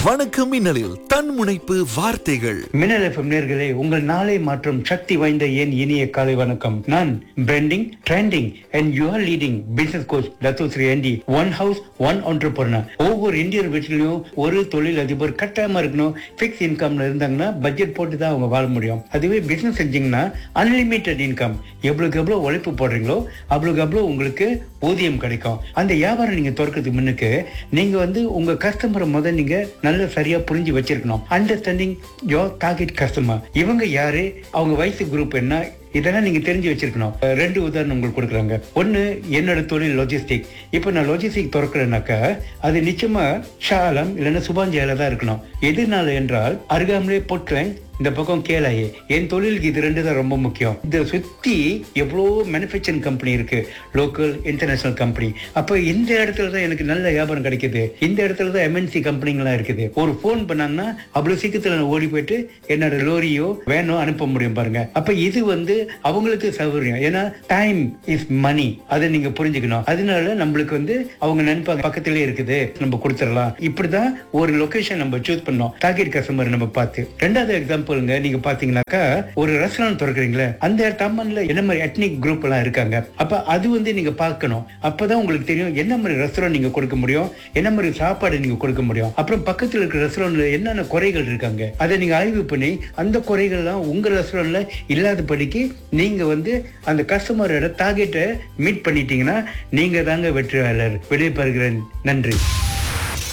வணக்கம் மின்னலில் தன்முனைப்பு வார்த்தைகள் மின்னல் எஃப்எம் நேர்களே உங்கள் நாளை மாற்றும் சக்தி வாய்ந்த என் இனிய காலை வணக்கம் நான் branding trending and you are leading business coach தத்து ஸ்ரீ ஆண்டி ஒன் ஹவுஸ் ஒன் entrepreneur ஒவ்வொரு இந்தியர் வீட்டிலையும் ஒரு தொழில் அதிபர் கட்டாயமா இருக்கணும் ஃபிக்ஸ் இன்கம்ல இருந்தாங்கன்னா பட்ஜெட் போட்டு தான் அவங்க வாழ முடியும் அதுவே பிசினஸ் செஞ்சீங்கன்னா அன்லிமிட்டெட் இன்கம் எவ்வளவுக்கு எவ்வளவு உழைப்பு போடுறீங்களோ அவ்வளவுக்கு எவ்வளவு உங்களுக்கு ஊதியம் கிடைக்கும் அந்த வியாபாரம் நீங்க திறக்கிறதுக்கு முன்னுக்கு நீங்க வந்து உங்க கஸ்டமரை முதல் நீங்க நல்ல சரியா புரிஞ்சு வச்சிருக்கணும் அண்டர்ஸ்டாண்டிங் யோர் டார்கெட் கஸ்டமர் இவங்க யாரு அவங்க வயசு குரூப் என்ன இதெல்லாம் நீங்க தெரிஞ்சு வச்சிருக்கணும் அஹ் ரெண்டு உதாரணம் உங்களுக்கு கொடுக்குறாங்க ஒண்ணு என்னோட தொழில் லாஜிஸ்டிக் இப்போ நான் லாஜிஸ்டிக் திறக்கிறேன்னாக்கா அது நிச்சயமா ஷாலம் இல்லைன்னா சுபாஞ்சியால தான் இருக்கணும் எதனால என்றால் அருகாமலே பொட்லேன் இந்த பக்கம் கேளாயே என் தொழிலுக்கு இது ரெண்டு தான் ரொம்ப முக்கியம் இதை சுத்தி எவ்வளோ மேனுஃபேக்சரிங் கம்பெனி இருக்கு லோக்கல் இன்டர்நேஷனல் கம்பெனி அப்ப இந்த இடத்துல தான் எனக்கு நல்ல வியாபாரம் கிடைக்குது இந்த இடத்துல தான் எம்என்சி கம்பெனிங்களாம் இருக்குது ஒரு ஃபோன் பண்ணாங்கன்னா அவ்வளவு சீக்கிரத்துல நான் ஓடி போயிட்டு என்னோட லோரியோ வேனோ அனுப்ப முடியும் பாருங்க அப்ப இது வந்து அவங்களுக்கு சௌகரியம் ஏன்னா டைம் இஸ் மணி அதை நீங்க புரிஞ்சுக்கணும் அதனால நம்மளுக்கு வந்து அவங்க நினைப்பாங்க பக்கத்திலே இருக்குது நம்ம கொடுத்துடலாம் இப்படிதான் ஒரு லொகேஷன் நம்ம சூஸ் பண்ணோம் டார்கெட் கஸ்டமர் நம்ம பார்த்து ரெண்டாவது எக்ஸாம்பிள்ங்க நீங்க பாத்தீங்கன்னாக்கா ஒரு ரெஸ்டாரண்ட் திறக்கிறீங்களே அந்த டம்மன்ல என்ன மாதிரி எட்னிக் குரூப் எல்லாம் இருக்காங்க அப்ப அது வந்து நீங்க பார்க்கணும் அப்பதான் உங்களுக்கு தெரியும் என்ன மாதிரி ரெஸ்டாரண்ட் நீங்க கொடுக்க முடியும் என்ன மாதிரி சாப்பாடு நீங்க கொடுக்க முடியும் அப்புறம் பக்கத்துல இருக்கிற ரெஸ்டாரண்ட்ல என்னென்ன குறைகள் இருக்காங்க அதை நீங்க ஆய்வு பண்ணி அந்த குறைகள்லாம் உங்க ரெஸ்டாரண்ட்ல இல்லாதபடிக்கு நீங்க வந்து அந்த கஸ்டமரோட டார்கெட்டை மீட் பண்ணிட்டீங்கன்னா நீங்க தாங்க வெற்றியாளர் விடைபெறுகிறேன் நன்றி